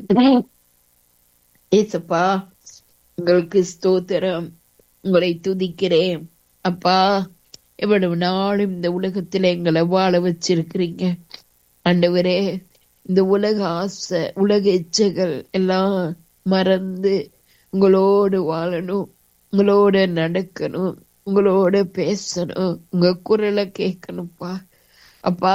ஏசப்பா உங்களுக்கு ஸ்தோத்திரம் உங்களை துதிக்கிறேன் அப்பா எவ்வளவு நாளும் இந்த உலகத்துல எங்களை வாழ வச்சிருக்கிறீங்க ஆண்டவரே இந்த உலக ஆசை உலக இச்சைகள் எல்லாம் மறந்து உங்களோடு வாழணும் உங்களோட நடக்கணும் உங்களோட பேசணும் உங்க குரலை கேட்கணும்ப்பா அப்பா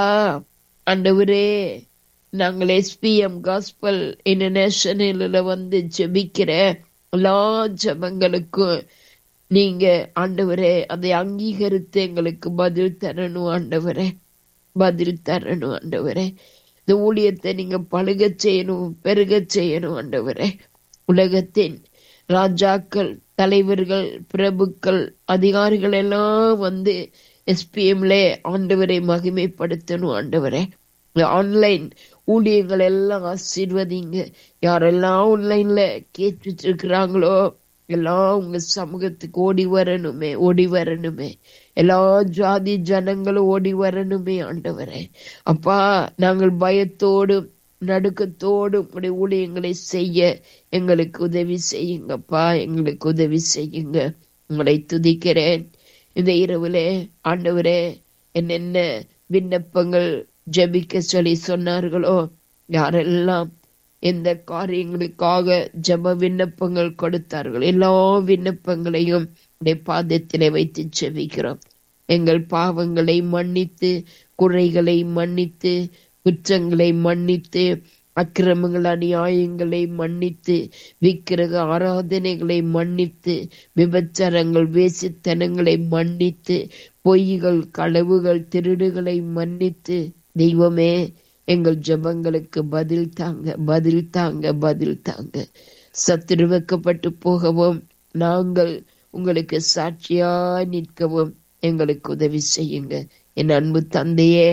ஆண்டவரே நாங்கள் எஸ்பிஎம் காஸ்பல் இன்டர்நேஷனல்ல வந்து ஜெபிக்கிற எல்லா ஜபங்களுக்கும் நீங்க ஆண்டவரே அதை அங்கீகரித்து எங்களுக்கு பதில் தரணும் ஆண்டவரே பதில் தரணும் ஆண்டவரே இந்த ஊழியத்தை நீங்க பழுக செய்யணும் பெருக செய்யணும் ஆண்டவரே உலகத்தின் ராஜாக்கள் தலைவர்கள் பிரபுக்கள் அதிகாரிகள் எல்லாம் வந்து எஸ்பிஎம்ல ஆண்டவரை மகிமைப்படுத்தணும் ஆண்டவரே ஆன்லைன் ஊழியர்கள் எல்லாம் ஆசீர்வதிங்க யாரெல்லாம் ஆன்லைன்ல கேட்டுட்டு இருக்கிறாங்களோ எல்லாம் உங்க சமூகத்துக்கு ஓடி வரணுமே ஓடி வரணுமே எல்லா ஜாதி ஜனங்களும் ஓடி வரணுமே ஆண்டவரே அப்பா நாங்கள் பயத்தோடும் நடுக்கத்தோடும் உடைய ஊழியங்களை செய்ய எங்களுக்கு உதவி செய்யுங்கப்பா எங்களுக்கு உதவி செய்யுங்க உங்களை துதிக்கிறேன் இந்த இரவுலே ஆண்டவரே என்னென்ன விண்ணப்பங்கள் ஜெபிக்க சொல்லி சொன்னார்களோ யாரெல்லாம் எந்த காரியங்களுக்காக ஜெப விண்ணப்பங்கள் கொடுத்தார்கள் எல்லா விண்ணப்பங்களையும் உடைய பாதத்திலே வைத்து ஜெபிக்கிறோம் எங்கள் பாவங்களை மன்னித்து குறைகளை மன்னித்து குற்றங்களை மன்னித்து அக்கிரமங்கள் அநியாயங்களை மன்னித்து விக்கிரக ஆராதனைகளை மன்னித்து விபச்சாரங்கள் வேசித்தனங்களை மன்னித்து பொய்கள் களவுகள் திருடுகளை மன்னித்து தெய்வமே எங்கள் ஜபங்களுக்கு பதில் தாங்க பதில் தாங்க பதில் தாங்க சத்துரு வைக்கப்பட்டு போகவும் நாங்கள் உங்களுக்கு சாட்சியாய் நிற்கவும் எங்களுக்கு உதவி செய்யுங்க என் அன்பு தந்தையே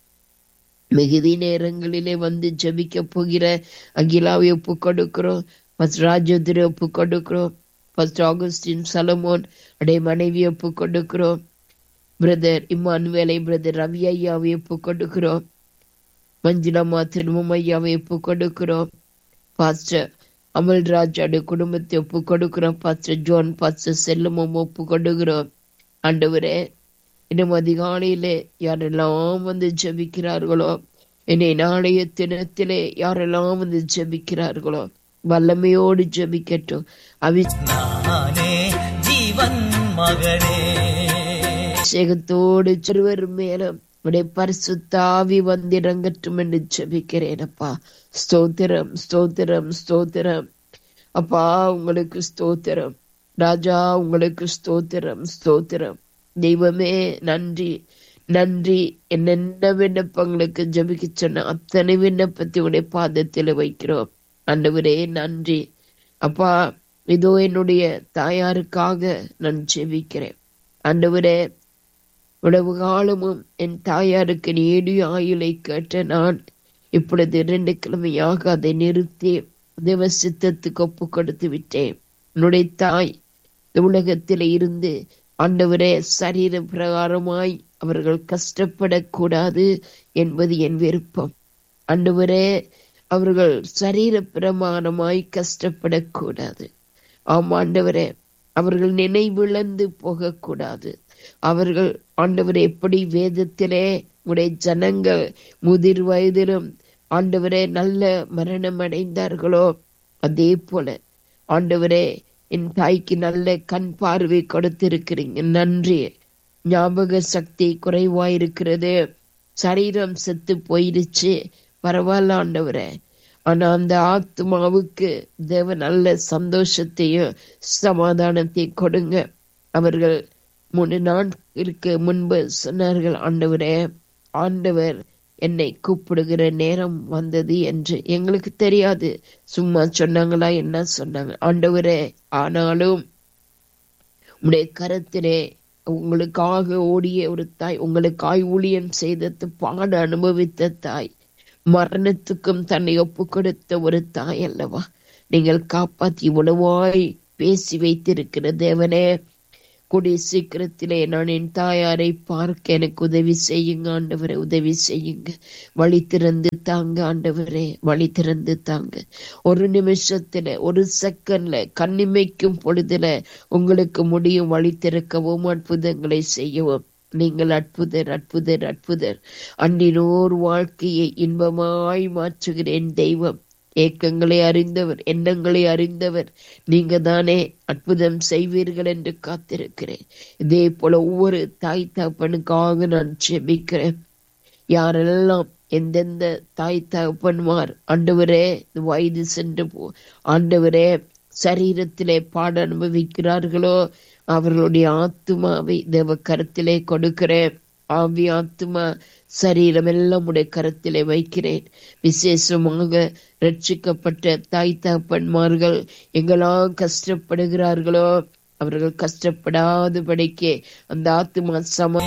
மிகுதி நேரங்களிலே வந்து ஜபிக்க போகிற அகிலாவை ஒப்பு கொடுக்கிறோம் ஃபர்ஸ்ட் ராஜோதிரி ஒப்பு கொடுக்கிறோம் ஃபர்ஸ்ட் ஆகஸ்டின் சலமோன் அடைய மனைவி ஒப்பு கொடுக்கிறோம் பிரதர் இம்மானுவேலை பிரதர் ரவி ஐயாவை ஒப்பு கொடுக்கிறோம் மஞ்சுளம்மா திருமம் ஐயாவை ஒப்பு கொடுக்கிறோம் பாஸ்டர் அமல்ராஜ் அடைய குடும்பத்தை ஒப்பு கொடுக்கிறோம் பாஸ்டர் ஜோன் பாஸ்டர் செல்லமும் ஒப்பு கொடுக்கிறோம் ஆண்டவரே இன்னும் அதிகாலையிலே யாரெல்லாம் வந்து ஜபிக்கிறார்களோ என்னை நாளைய தினத்திலே யாரெல்லாம் வந்து ஜபிக்கிறார்களோ வல்லமையோடு ஜபிக்கட்டும் அவி நானே ஜீவன் மகனே அபிஷேகத்தோடு சிறுவர் மேலும் உடைய பரிசுத்தாவி வந்திறங்கட்டும் என்று ஜெபிக்கிறேனப்பா ஸ்தோத்திரம் ஸ்தோத்திரம் ஸ்தோத்திரம் அப்பா உங்களுக்கு ஸ்தோத்திரம் ராஜா உங்களுக்கு ஸ்தோத்திரம் ஸ்தோத்திரம் தெய்வமே நன்றி நன்றி என்னென்ன விண்ணப்பங்களுக்கு ஜெபிக்க சொன்ன அத்தனை விண்ணப்பத்தை உடைய பாதத்தில் வைக்கிறோம் ஆண்டவரே நன்றி அப்பா இதோ என்னுடைய தாயாருக்காக நான் ஜெபிக்கிறேன் ஆண்டவரே உழவு காலமும் என் தாயாருக்கு நீடிய ஆயுளை கேட்ட நான் இப்பொழுது இரண்டு கிழமையாக அதை நிறுத்தி தேவ சித்தத்துக்கு ஒப்பு கொடுத்து விட்டேன் என்னுடைய தாய் இந்த உலகத்தில் இருந்து ஆண்டவரே சரீர பிரகாரமாய் அவர்கள் கஷ்டப்படக்கூடாது என்பது என் விருப்பம் ஆண்டவரே அவர்கள் சரீர பிரமாணமாய் கஷ்டப்படக்கூடாது ஆம் ஆண்டவரே அவர்கள் நினைவிழந்து போகக்கூடாது அவர்கள் ஆண்டவரை எப்படி வேதத்திலே உடைய ஜனங்கள் முதிர் வயதிலும் ஆண்டவரே நல்ல மரணம் அடைந்தார்களோ அதே போல ஆண்டவரே என் தாய்க்கு நல்ல கண் பார்வை கொடுத்திருக்கிறீங்க நன்றி ஞாபக சக்தி குறைவாயிருக்கிறது சரீரம் செத்து போயிடுச்சு பரவாயில்ல ஆண்டவரே ஆனா அந்த ஆத்மாவுக்கு தேவ நல்ல சந்தோஷத்தையும் சமாதானத்தையும் கொடுங்க அவர்கள் மூணு நாட்களுக்கு முன்பு சொன்னார்கள் ஆண்டவரே ஆண்டவர் என்னை கூப்பிடுகிற நேரம் வந்தது என்று எங்களுக்கு தெரியாது சும்மா சொன்னாங்களா என்ன சொன்னாங்க ஆண்டவரே ஆனாலும் உடைய கரத்திலே உங்களுக்காக ஓடிய ஒரு தாய் உங்களுக்காய் ஊழியம் செய்த பாட அனுபவித்த தாய் மரணத்துக்கும் தன்னை ஒப்பு கொடுத்த ஒரு தாய் அல்லவா நீங்கள் காப்பாற்றி உணவாய் பேசி வைத்திருக்கிற தேவனே கூடிய சீக்கிரத்திலே நான் என் தாயாரை பார்க்க எனக்கு உதவி செய்யுங்க ஆண்டவரே உதவி செய்யுங்க வழி திறந்து தாங்க ஆண்டவரே வழி திறந்து தாங்க ஒரு நிமிஷத்துல ஒரு செகண்ட்ல கண்ணிமைக்கும் பொழுதுல உங்களுக்கு முடியும் வழி திறக்கவும் அற்புதங்களை செய்யவும் நீங்கள் அற்புதர் அற்புதர் அற்புதர் அன்றினோர் வாழ்க்கையை இன்பமாய் மாற்றுகிறேன் தெய்வம் ஏக்கங்களை அறிந்தவர் எண்ணங்களை அறிந்தவர் நீங்க தானே அற்புதம் செய்வீர்கள் என்று காத்திருக்கிறேன் இதே போல ஒவ்வொரு தாய் தகப்பனுக்காக நான் செபிக்கிறேன் யாரெல்லாம் எந்தெந்த தாய் தகப்பன்மார் ஆண்டவரே வயது சென்று போ ஆண்டவரே சரீரத்திலே பாட அனுபவிக்கிறார்களோ அவர்களுடைய ஆத்துமாவை தேவ கருத்திலே கொடுக்கிறேன் ஆவி ஆத்துமா சரீரம் எல்லாம் உடைய கரத்திலே வைக்கிறேன் விசேஷமாக ரட்சிக்கப்பட்ட தாய் தகப்பன்மார்கள் எங்கெல்லாம் கஷ்டப்படுகிறார்களோ அவர்கள் கஷ்டப்படாதபடிக்கு அந்த ஆத்துமா சம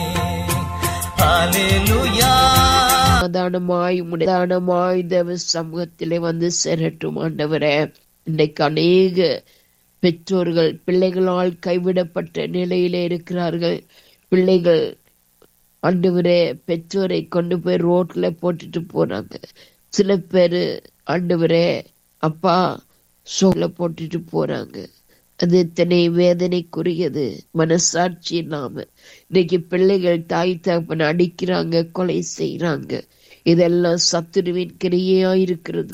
ஹalleluya சமாதானமாய் முதானமாய் தேவ சமூகத்திலே வந்து சேரட்டும் ஆண்டவரே இன்றைக்கு அநேக பெற்றோர்கள் பிள்ளைகளால் கைவிடப்பட்ட நிலையிலே இருக்கிறார்கள் பிள்ளைகள் ஆண்டவரே பெற்றோரை கொண்டு போய் ரோட்ல போட்டுட்டு போறாங்க சில பேரு ஆண்டவரே அப்பா சோல போட்டுட்டு போறாங்க அது எத்தனை வேதனைக்குரியது மனசாட்சி இல்லாம இன்னைக்கு பிள்ளைகள் தாய் தகப்பன் அடிக்கிறாங்க கொலை செய்யறாங்க இதெல்லாம் சத்துருவின் கிரியா இருக்கிறது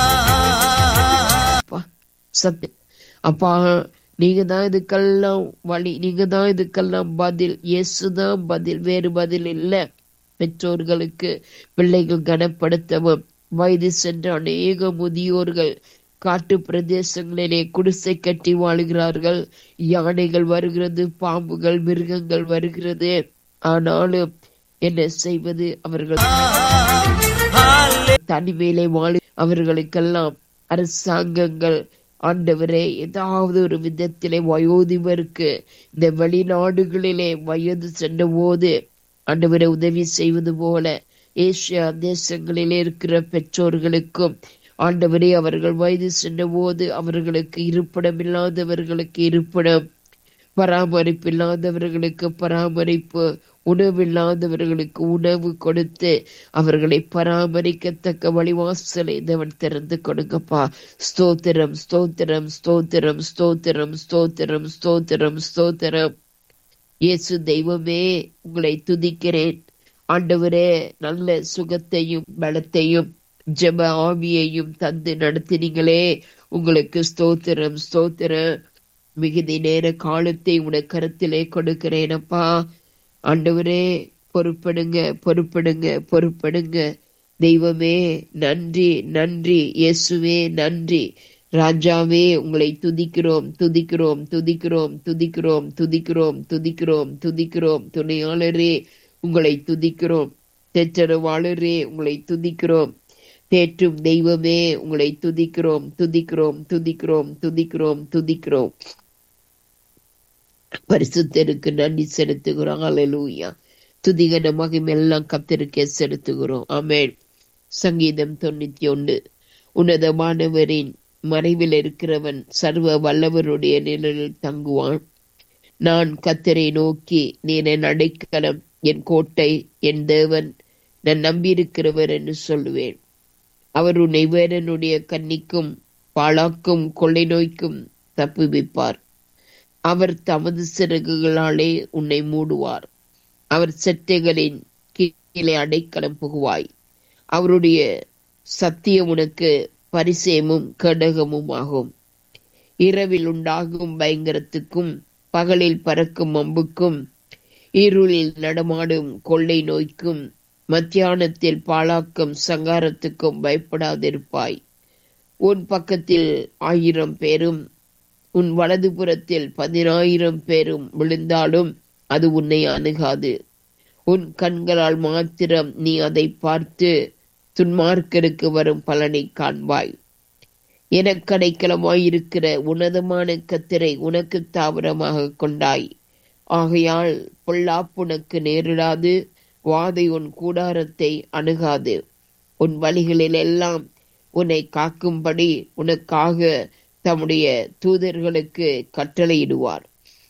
அப்பா சத்து அப்பா நீங்க தான் இதுக்கெல்லாம் வழி நீங்க தான் இதுக்கெல்லாம் பதில் இயேசுதான் பதில் வேறு பதில் இல்ல பெற்றோர்களுக்கு பிள்ளைகள் கனப்படுத்தவும் வயது சென்ற அநேக முதியோர்கள் காட்டு பிரதேசங்களிலே குடிசை கட்டி வாழுகிறார்கள் யானைகள் வருகிறது பாம்புகள் மிருகங்கள் வருகிறது ஆனாலும் என்ன செய்வது அவர்கள் தனிமையிலே வாழு அவர்களுக்கெல்லாம் அரசாங்கங்கள் ஆண்டவரே ஏதாவது ஒரு விதத்திலே வயோதிபருக்கு இந்த வெளிநாடுகளிலே வயது சென்ற போது ஆண்டவரை உதவி செய்வது போல ஏசியா தேசங்களிலே இருக்கிற பெற்றோர்களுக்கும் ஆண்டவரே அவர்கள் வயது சென்ற போது அவர்களுக்கு இருப்பிடம் இல்லாதவர்களுக்கு இருப்பிடம் பராமரிப்பு இல்லாதவர்களுக்கு பராமரிப்பு உணவில்லாதவர்களுக்கு உணவு கொடுத்து அவர்களை பராமரிக்கத்தக்க வழிவாசலை தேவன் திறந்து கொடுங்கப்பா ஸ்தோத்திரம் ஸ்தோத்திரம் ஸ்தோத்திரம் ஸ்தோத்திரம் ஸ்தோத்திரம் ஸ்தோத்திரம் ஸ்தோத்திரம் இயேசு தெய்வமே உங்களை துதிக்கிறேன் ஆண்டவரே நல்ல சுகத்தையும் பலத்தையும் ஜெப ஆவியையும் தந்து நடத்தினீங்களே உங்களுக்கு ஸ்தோத்திரம் ஸ்தோத்திரம் மிகுதி நேர காலத்தை உடைய கருத்திலே கொடுக்கிறேனப்பா ஆண்டவரே பொறுப்படுங்க பொறுப்படுங்க பொறுப்படுங்க தெய்வமே நன்றி நன்றி இயேசுவே நன்றி ராஜாவே உங்களை துதிக்கிறோம் துதிக்கிறோம் துதிக்கிறோம் துதிக்கிறோம் துதிக்கிறோம் துதிக்கிறோம் துதிக்கிறோம் துணையாளரே உங்களை துதிக்கிறோம் தெற்றரவாளரே உங்களை துதிக்கிறோம் தேற்றும் தெய்வமே உங்களை துதிக்கிறோம் துதிக்கிறோம் துதிக்கிறோம் துதிக்கிறோம் துதிக்கிறோம் பரிசுத்தருக்கு நன்றி செலுத்துகிறோம் அலலூயா துதிகன மகிமெல்லாம் கத்திருக்கே செலுத்துகிறோம் ஆமேன் சங்கீதம் தொண்ணூத்தி ஒன்று உன்னதமானவரின் மறைவில் இருக்கிறவன் சர்வ வல்லவருடைய நிழலில் தங்குவான் நான் கத்தரை நோக்கி நீர் என் அடைக்கலம் என் கோட்டை என் தேவன் நான் நம்பியிருக்கிறவர் என்று சொல்லுவேன் அவர் உன்னை வேடனுடைய கன்னிக்கும் பாழாக்கும் கொள்ளை நோய்க்கும் தப்புவிப்பார் அவர் தமது சிறகுகளாலே உன்னை மூடுவார் அவர் செட்டைகளின் கீழே அடைக்கலம் புகுவாய் அவருடைய சத்தியம் உனக்கு பரிசேமும் கடகமும் ஆகும் இரவில் உண்டாகும் பயங்கரத்துக்கும் பகலில் பறக்கும் அம்புக்கும் இருளில் நடமாடும் கொள்ளை நோய்க்கும் மத்தியானத்தில் பாழாக்கும் சங்காரத்துக்கும் பயப்படாதிருப்பாய் உன் பக்கத்தில் ஆயிரம் பேரும் உன் வலதுபுறத்தில் பதினாயிரம் பேரும் விழுந்தாலும் அது உன்னை அணுகாது உன் கண்களால் மாத்திரம் நீ அதை பார்த்து துன்மார்க்கருக்கு வரும் பலனை காண்பாய் எனக்கு அடைக்கலமாயிருக்கிற உன்னதமான கத்திரை உனக்கு தாவரமாக கொண்டாய் ஆகையால் பொல்லாப்பு உனக்கு நேரிடாது வாதை உன் கூடாரத்தை அணுகாது உன் வழிகளில் எல்லாம் உன்னை காக்கும்படி உனக்காக தம்முடைய தூதர்களுக்கு கட்டளையிடுவார்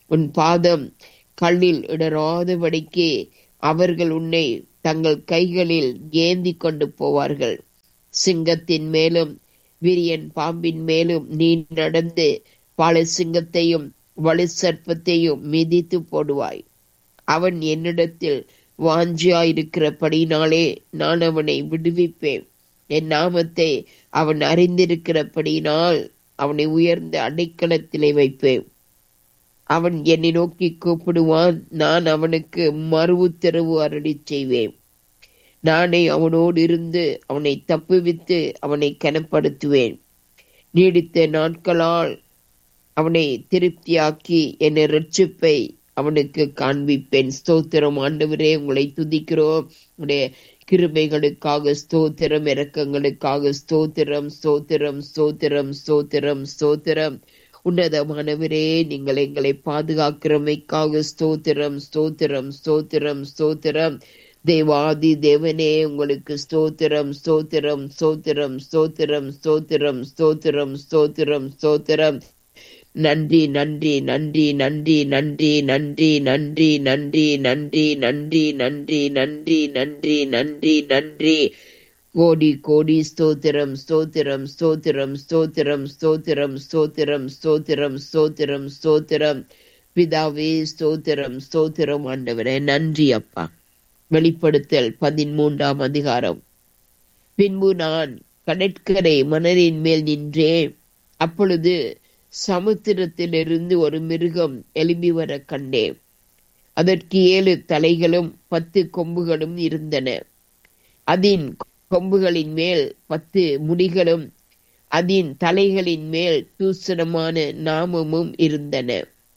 உன் பாதம் கல்லில் இடராதபடிக்கு அவர்கள் உன்னை தங்கள் கைகளில் ஏந்தி கொண்டு போவார்கள் சிங்கத்தின் மேலும் விரியன் பாம்பின் மேலும் நீ நடந்து பால சிங்கத்தையும் வலு சர்ப்பத்தையும் மிதித்து போடுவாய் அவன் என்னிடத்தில் வாஞ்சியாயிருக்கிறபடினாலே நான் அவனை விடுவிப்பேன் என் நாமத்தை அவன் அறிந்திருக்கிறபடினால் அவனை உயர்ந்த அடைக்கலத்திலே வைப்பேன் அவன் என்னை நோக்கி கூப்பிடுவான் நான் அவனுக்கு மறு உத்தரவு அருளி செய்வேன் நானே அவனோடு இருந்து அவனை தப்புவித்து அவனை கனப்படுத்துவேன் நீடித்த நாட்களால் அவனை திருப்தியாக்கி என் ரட்சிப்பை அவனுக்கு காண்பிப்பேன் ஸ்தோத்திரம் ஆண்டவரே உங்களை துதிக்கிறோம் உடைய கிருபைகளுக்காக ஸ்தோத்திரம் இரக்கங்களுக்காக ஸ்தோத்திரம் ஸ்தோத்திரம் ஸ்தோத்திரம் ஸ்தோத்திரம் ஸ்தோத்திரம் உன்னதமானவரே நீங்கள் எங்களை பாதுகாக்கிறமைக்காக ஸ்தோத்திரம் ஸ்தோத்திரம் ஸ்தோத்திரம் ஸ்தோத்திரம் தேவாதி தேவனே உங்களுக்கு ஸ்தோத்திரம் ஸ்தோத்திரம் ஸ்தோத்திரம் ஸ்தோத்திரம் ஸ்தோத்திரம் ஸ்தோத்திரம் ஸ்தோத்திரம் ஸ்தோத்திரம் நன்றி நன்றி நன்றி நன்றி நன்றி நன்றி நன்றி நன்றி நன்றி நன்றி நன்றி நன்றி நன்றி நன்றி நன்றி கோடி கோடி ஸ்தோத்திரம் ஸ்தோத்திரம் ஸ்தோத்திரம் ஸ்தோத்திரம் ஸ்தோத்திரம் ஸ்தோத்திரம் ஸ்தோத்திரம் ஸ்தோத்திரம் ஸ்தோத்திரம் பிதாவே ஸ்தோத்திரம் ஸ்தோத்திரம் ஆண்டவரே நன்றி அப்பா வெளிப்படுத்தல் பதிமூன்றாம் அதிகாரம் பின்பு நான் கடற்கரை மணலின் மேல் நின்றேன் அப்பொழுது சமுத்திரத்திலிருந்து ஒரு மிருகம் எழும்பி வர கண்டேன் அதற்கு ஏழு தலைகளும் பத்து கொம்புகளும் இருந்தன அதன் கொம்புகளின் மேல் பத்து முடிகளும் அதன் தலைகளின் மேல் தூசணமான நாமமும் இருந்தன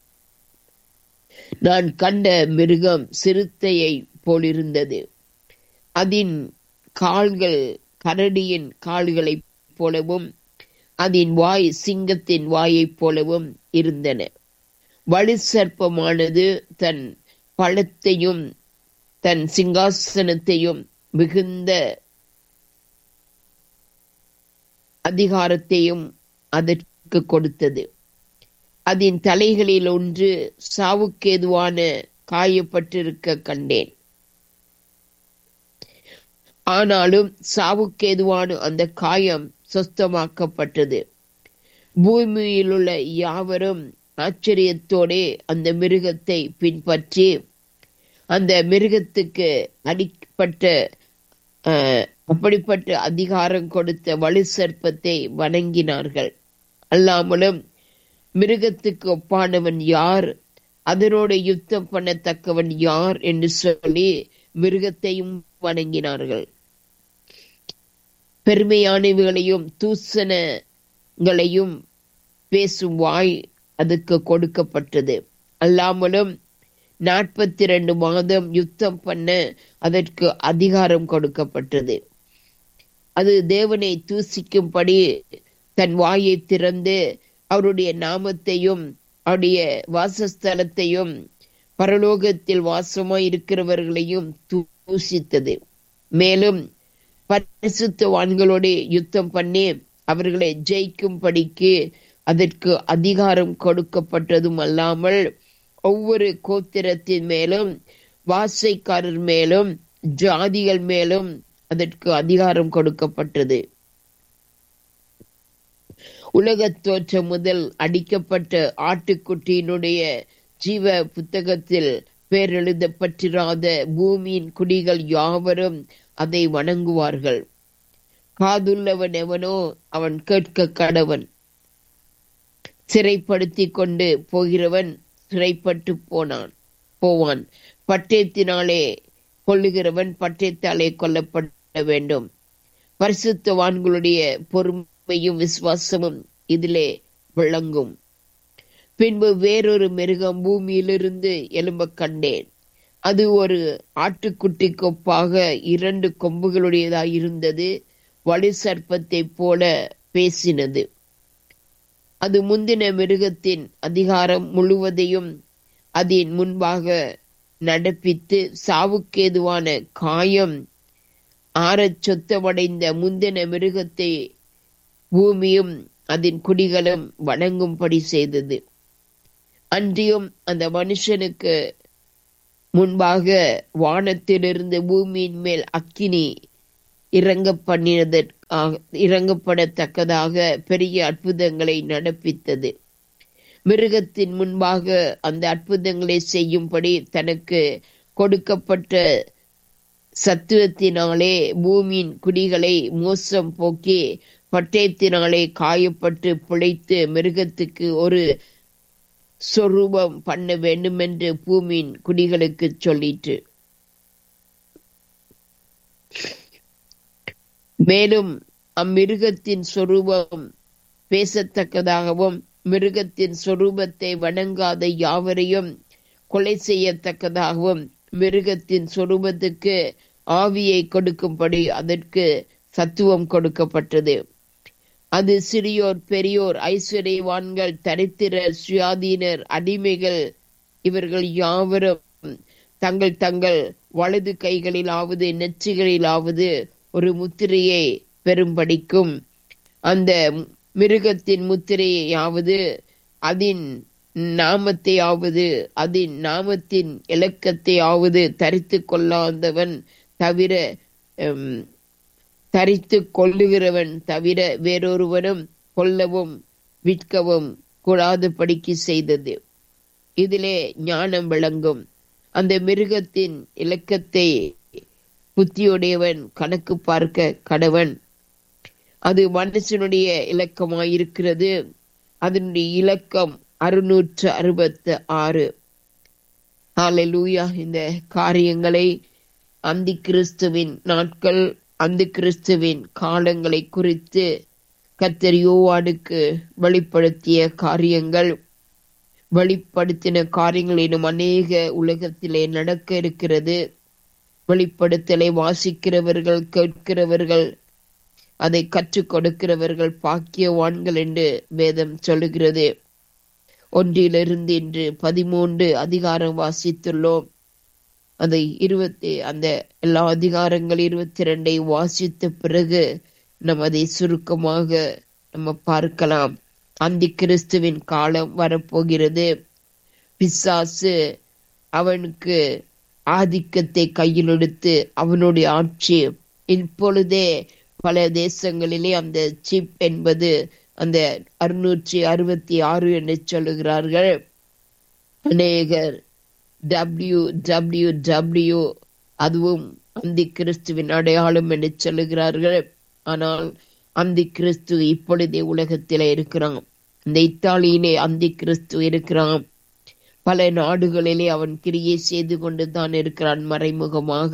நான் கண்ட மிருகம் சிறுத்தையை போலிருந்தது அதன் கால்கள் கரடியின் கால்களைப் போலவும் அதன் வாய் சிங்கத்தின் வாயைப் போலவும் இருந்தன வலு சர்ப்பமானது தன் பழத்தையும் தன் சிங்காசனத்தையும் மிகுந்த அதிகாரத்தையும் அதற்கு கொடுத்தது அதன் தலைகளில் ஒன்று சாவுக்கேதுவான காயப்பட்டிருக்க கண்டேன் ஆனாலும் சாவுக்கேதுவான அந்த காயம் சொஸ்தமாக்கப்பட்டது பூமியில் உள்ள யாவரும் ஆச்சரியத்தோடே அந்த மிருகத்தை பின்பற்றி அந்த மிருகத்துக்கு அடிப்பட்ட அப்படிப்பட்ட அதிகாரம் கொடுத்த வலு சர்ப்பத்தை வணங்கினார்கள் அல்லாமலும் மிருகத்துக்கு ஒப்பானவன் யார் அதனோட யுத்தம் பண்ணத்தக்கவன் யார் என்று சொல்லி மிருகத்தையும் வணங்கினார்கள் பெருமையானவைகளையும் தூசணங்களையும் பேசும் வாய் அதுக்கு கொடுக்கப்பட்டது அல்லாமலும் நாற்பத்தி ரெண்டு மாதம் யுத்தம் பண்ண அதற்கு அதிகாரம் கொடுக்கப்பட்டது அது தேவனை தூசிக்கும்படி தன் வாயை திறந்து அவருடைய நாமத்தையும் அவருடைய வாசஸ்தலத்தையும் பரலோகத்தில் வாசமாய் இருக்கிறவர்களையும் தூசித்தது மேலும் பரிசுத்தவான்களோடு யுத்தம் பண்ணி அவர்களை ஜெயிக்கும்படிக்கு அதற்கு அதிகாரம் கொடுக்கப்பட்டதும் அல்லாமல் ஒவ்வொரு கோத்திரத்தின் மேலும் வாசைக்காரர் மேலும் ஜாதிகள் மேலும் அதற்கு அதிகாரம் கொடுக்கப்பட்டது உலகத் தோற்றம் முதல் அடிக்கப்பட்ட ஆட்டுக்குட்டியினுடைய ஜீவ புத்தகத்தில் பேர் எழுதப்பட்டிராத பூமியின் குடிகள் யாவரும் அதை வணங்குவார்கள் காதுள்ளவன் எவனோ அவன் கேட்க கடவன் சிறைப்படுத்தி கொண்டு போகிறவன் சிறைப்பட்டு போனான் போவான் பட்டயத்தினாலே கொள்ளுகிறவன் பட்டயத்தாலே கொல்லப்பட வேண்டும் பரிசுத்தவான்களுடைய பொறுமையும் விசுவாசமும் இதிலே விளங்கும் பின்பு வேறொரு மிருகம் பூமியிலிருந்து எலும்ப கண்டேன் அது ஒரு ஆட்டுக்குட்டி கொப்பாக இரண்டு கொம்புகளுடையதாய் இருந்தது வலு சர்ப்பத்தை போல பேசினது அது முந்தின மிருகத்தின் அதிகாரம் முழுவதையும் அதன் முன்பாக நடப்பித்து சாவுக்கேதுவான காயம் ஆறச் சொத்தமடைந்த முந்தின மிருகத்தை பூமியும் அதன் குடிகளும் வணங்கும்படி செய்தது அன்றியும் அந்த மனுஷனுக்கு முன்பாக வானத்திலிருந்து பூமியின் மேல் அக்கினி இறங்க பண்ணினதற்காக இறங்கப்படத்தக்கதாக பெரிய அற்புதங்களை நடப்பித்தது மிருகத்தின் முன்பாக அந்த அற்புதங்களை செய்யும்படி தனக்கு கொடுக்கப்பட்ட சத்துவத்தினாலே பூமியின் குடிகளை மோசம் போக்கி பட்டயத்தினாலே காயப்பட்டு பிழைத்து மிருகத்துக்கு ஒரு சொரூபம் பண்ண வேண்டுமென்று பூமியின் குடிகளுக்கு சொல்லிற்று மேலும் அம்மிருகத்தின் சொரூபம் பேசத்தக்கதாகவும் மிருகத்தின் சொரூபத்தை வணங்காத யாவரையும் கொலை செய்யத்தக்கதாகவும் மிருகத்தின் சொரூபத்துக்கு ஆவியை கொடுக்கும்படி அதற்கு சத்துவம் கொடுக்கப்பட்டது அது சிறியோர் பெரியோர் ஐஸ்வர்யவான்கள் தரித்திரர் சுயாதீனர் அடிமைகள் இவர்கள் யாவரும் தங்கள் தங்கள் வலது கைகளிலாவது நெற்றிகளிலாவது ஒரு முத்திரையை பெரும்படிக்கும் அந்த மிருகத்தின் முத்திரையாவது அதன் நாமத்தையாவது அதன் நாமத்தின் இலக்கத்தையாவது தரித்து கொள்ளாதவன் தவிர தரித்து கொள்ளுகிறவன் தவிர வேறொருவனும் கொல்லவும் விற்கவும் கூடாதபடிக்கு செய்தது இதிலே ஞானம் விளங்கும் அந்த மிருகத்தின் இலக்கத்தை புத்தியுடையவன் கணக்கு பார்க்க கடவன் அது மனுஷனுடைய இலக்கமாயிருக்கிறது அதனுடைய இலக்கம் அறுநூற்று அறுபத்து ஆறு ஹalleluya இந்த காரியங்களை அந்தி கிறிஸ்துவின் நாட்கள் அந்த கிறிஸ்துவின் காலங்களை குறித்து கத்தர் யோவானுக்கு வெளிப்படுத்திய காரியங்கள் வெளிப்படுத்தின காரியங்கள் இன்னும் அநேக உலகத்திலே நடக்க இருக்கிறது வெளிப்படுத்தலை வாசிக்கிறவர்கள் கேட்கிறவர்கள் அதை கற்றுக் கொடுக்கிறவர்கள் பாக்கியவான்கள் என்று வேதம் சொல்லுகிறது ஒன்றிலிருந்து இன்று பதிமூன்று அதிகாரம் வாசித்துள்ளோம் அதை இருபத்தி அந்த எல்லா அதிகாரங்கள் இருபத்தி ரெண்டை வாசித்த பிறகு நம்ம அதை சுருக்கமாக நம்ம பார்க்கலாம் அந்தி கிறிஸ்துவின் காலம் வரப்போகிறது பிசாசு அவனுக்கு ஆதிக்கத்தை கையில் எடுத்து அவனுடைய ஆட்சி இப்பொழுதே பல தேசங்களிலே அந்த சிப் என்பது அந்த அறுநூற்றி அறுபத்தி ஆறு என்று சொல்லுகிறார்கள் அநேகர் டபிள்யூ டபிள்யூ டபிள்யூ அதுவும் அந்தி கிறிஸ்துவின் அடையாளம் என்று சொல்லுகிறார்கள் ஆனால் அந்தி கிறிஸ்து இப்பொழுதே உலகத்திலே இருக்கிறான் இந்த இத்தாலியிலே அந்தி கிறிஸ்து இருக்கிறான் பல நாடுகளிலே அவன் கிரியை செய்து கொண்டு தான் இருக்கிறான் மறைமுகமாக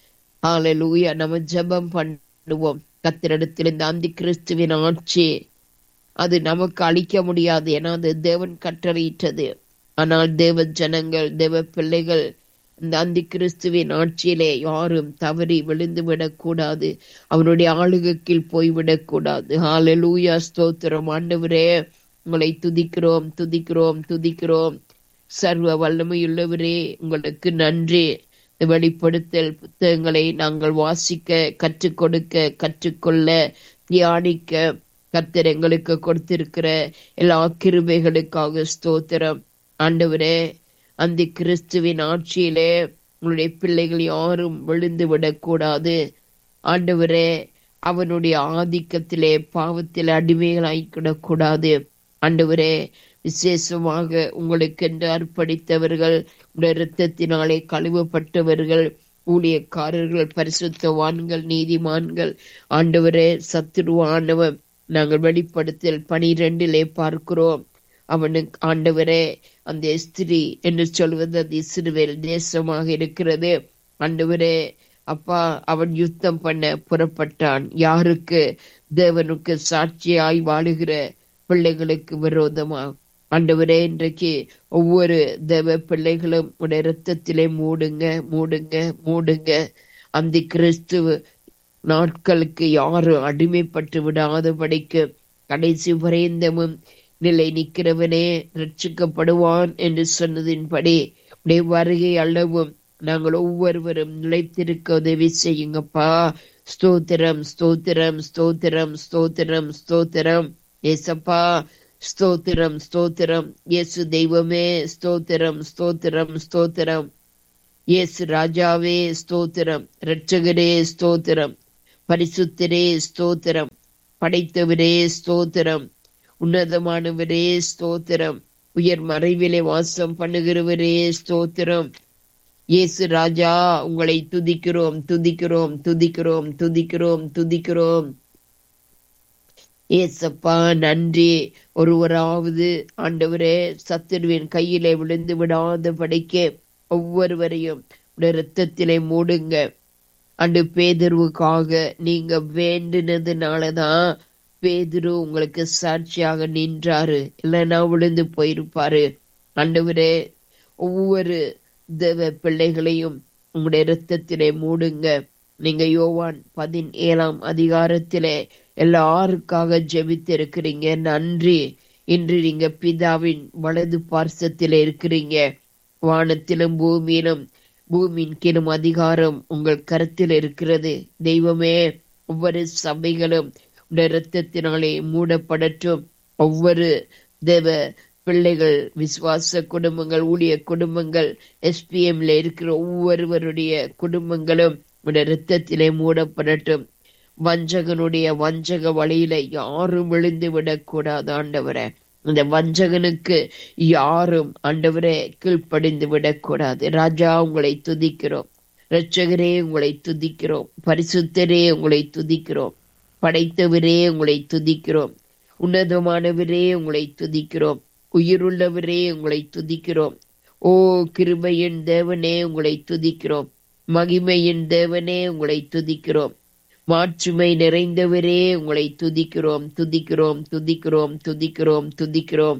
ஆலலூயா நம்ம ஜெபம் பண்ணுவோம் கத்திரிடத்தில் இந்த அந்தி கிறிஸ்துவின் ஆட்சி அது நமக்கு அளிக்க முடியாது என அது தேவன் கட்டளையிட்டது ஆனால் தேவ ஜனங்கள் தேவ பிள்ளைகள் இந்த அந்தி கிறிஸ்துவின் ஆட்சியிலே யாரும் தவறி விழுந்து விடக்கூடாது அவனுடைய ஆளுகைக்கில் போய்விடக் கூடாது ஹாலலூயா ஸ்தோத்திரம் ஆண்டவரே உங்களை துதிக்கிறோம் துதிக்கிறோம் துதிக்கிறோம் சர்வ வல்லமையுள்ளவரே உங்களுக்கு நன்றி இந்த வெளிப்படுத்தல் புத்தகங்களை நாங்கள் வாசிக்க கற்றுக் கொடுக்க கற்றுக்கொள்ள தியானிக்க கர்த்தர் எங்களுக்கு கொடுத்திருக்கிற எல்லா கிருபைகளுக்காக ஸ்தோத்திரம் ஆண்டவரே அந்த கிறிஸ்துவின் ஆட்சியிலே உங்களுடைய பிள்ளைகள் யாரும் விழுந்து விடக்கூடாது ஆண்டவரே அவனுடைய ஆதிக்கத்திலே பாவத்தில் அடிமைகளாய்க்கிடக்கூடாது ஆண்டவரே விசேஷமாக உங்களுக்கென்று அர்ப்பணித்தவர்கள் உடைய இரத்தத்தினாலே கழுவப்பட்டவர்கள் ஊழியக்காரர்கள் பரிசுத்தவான்கள் நீதிமான்கள் ஆண்டவரே சத்துருவானவன் நாங்கள் வெளிப்படுத்தல் பனிரெண்டிலே பார்க்கிறோம் அவனுக்கு ஆண்டவரே அந்த ஸ்திரி என்று சொல்வது அது இஸ்ரவேல் தேசமாக இருக்கிறது ஆண்டவரே அப்பா அவன் யுத்தம் பண்ண புறப்பட்டான் யாருக்கு தேவனுக்கு சாட்சியாய் வாழுகிற பிள்ளைகளுக்கு விரோதமா ஆண்டவரே இன்றைக்கு ஒவ்வொரு தேவ பிள்ளைகளும் உடைய ரத்தத்திலே மூடுங்க மூடுங்க மூடுங்க அந்த கிறிஸ்துவ நாட்களுக்கு யாரும் அடிமைப்பட்டு விடாதபடிக்கு கடைசி வரைந்தமும் நிலை நிற்கிறவனே ரட்சிக்கப்படுவான் என்று சொன்னதின்படி உடைய வருகை அளவும் நாங்கள் ஒவ்வொருவரும் நிலைத்திருக்க உதவி செய்யுங்கப்பா ஸ்தோத்திரம் ஸ்தோத்திரம் ஸ்தோத்திரம் ஸ்தோத்திரம் ஸ்தோத்திரம் ஏசப்பா ஸ்தோத்திரம் ஸ்தோத்திரம் இயேசு தெய்வமே ஸ்தோத்திரம் ஸ்தோத்திரம் ஸ்தோத்திரம் இயேசு ராஜாவே ஸ்தோத்திரம் இரட்சகரே ஸ்தோத்திரம் பரிசுத்தரே ஸ்தோத்திரம் படைத்தவரே ஸ்தோத்திரம் உன்னதமானவரே ஸ்தோத்திரம் உயர் மறைவிலே வாசம் பண்ணுகிறவரே ஸ்தோத்திரம் இயேசு ராஜா உங்களை துதிக்கிறோம் துதிக்கிறோம் துதிக்கிறோம் துதிக்கிறோம் துதிக்கிறோம் ஏசப்பா நன்றி ஒருவராவது ஆண்டவரே சத்துருவின் கையிலே விழுந்து விடாத படிக்க ஒவ்வொருவரையும் உடைய ரத்தத்திலே மூடுங்க அண்டு பேதர்வுக்காக நீங்க வேண்டினதுனாலதான் பேதுரு உங்களுக்கு சாட்சியாக நின்றாரு இல்லைன்னா விழுந்து போயிருப்பாரு ஆண்டவரே ஒவ்வொரு தேவ பிள்ளைகளையும் உங்களுடைய ரத்தத்திலே மூடுங்க நீங்க யோவான் பதினேழாம் அதிகாரத்திலே எல்லாருக்காக ஜெபித்து இருக்கிறீங்க நன்றி இன்று நீங்க பிதாவின் வலது பார்சத்திலே இருக்கிறீங்க வானத்திலும் பூமியிலும் பூமியின் கீழும் அதிகாரம் உங்கள் கருத்தில் இருக்கிறது தெய்வமே ஒவ்வொரு சபைகளும் உடைய ரத்தத்தினாலே மூடப்படட்டும் ஒவ்வொரு தேவ பிள்ளைகள் விசுவாச குடும்பங்கள் ஊழிய குடும்பங்கள் எஸ்பிஎம்ல இருக்கிற ஒவ்வொருவருடைய குடும்பங்களும் உடைய ரத்தத்திலே மூடப்படட்டும் வஞ்சகனுடைய வஞ்சக வழியில யாரும் விழுந்து விடக்கூடாது ஆண்டவரே இந்த வஞ்சகனுக்கு யாரும் ஆண்டவரே கீழ்ப்படிந்து விடக்கூடாது ராஜா உங்களை துதிக்கிறோம் இரட்சகரே உங்களை துதிக்கிறோம் பரிசுத்தரே உங்களை துதிக்கிறோம் படைத்தவரே உங்களை துதிக்கிறோம் உன்னதமானவரே உங்களை துதிக்கிறோம் உயிருள்ளவரே உங்களை துதிக்கிறோம் ஓ கிருபையின் தேவனே உங்களை துதிக்கிறோம் மகிமையின் தேவனே உங்களை துதிக்கிறோம் மாட்சிமை நிறைந்தவரே உங்களை துதிக்கிறோம் துதிக்கிறோம் துதிக்கிறோம் துதிக்கிறோம் துதிக்கிறோம்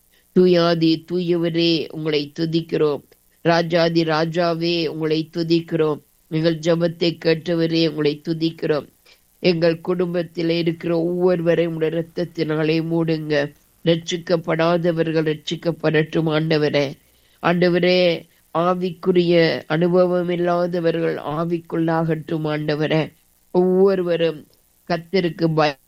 தூயாதி தூயவரே உங்களை துதிக்கிறோம் ராஜாதி ராஜாவே உங்களை துதிக்கிறோம் எங்கள் ஜபத்தை கேட்டவரே உங்களை துதிக்கிறோம் எங்கள் குடும்பத்தில் இருக்கிற ஒவ்வொருவரையும் உடைய ரத்தத்தினாலே மூடுங்க ரட்சிக்கப்படாதவர்கள் ரட்சிக்கப்படட்டும் ஆண்டவரே ஆண்டவரே ஆவிக்குரிய அனுபவம் இல்லாதவர்கள் ஆவிக்குள்ளாகட்டும் ஆண்டவரே ஒவ்வொருவரும் கத்திற்கு பய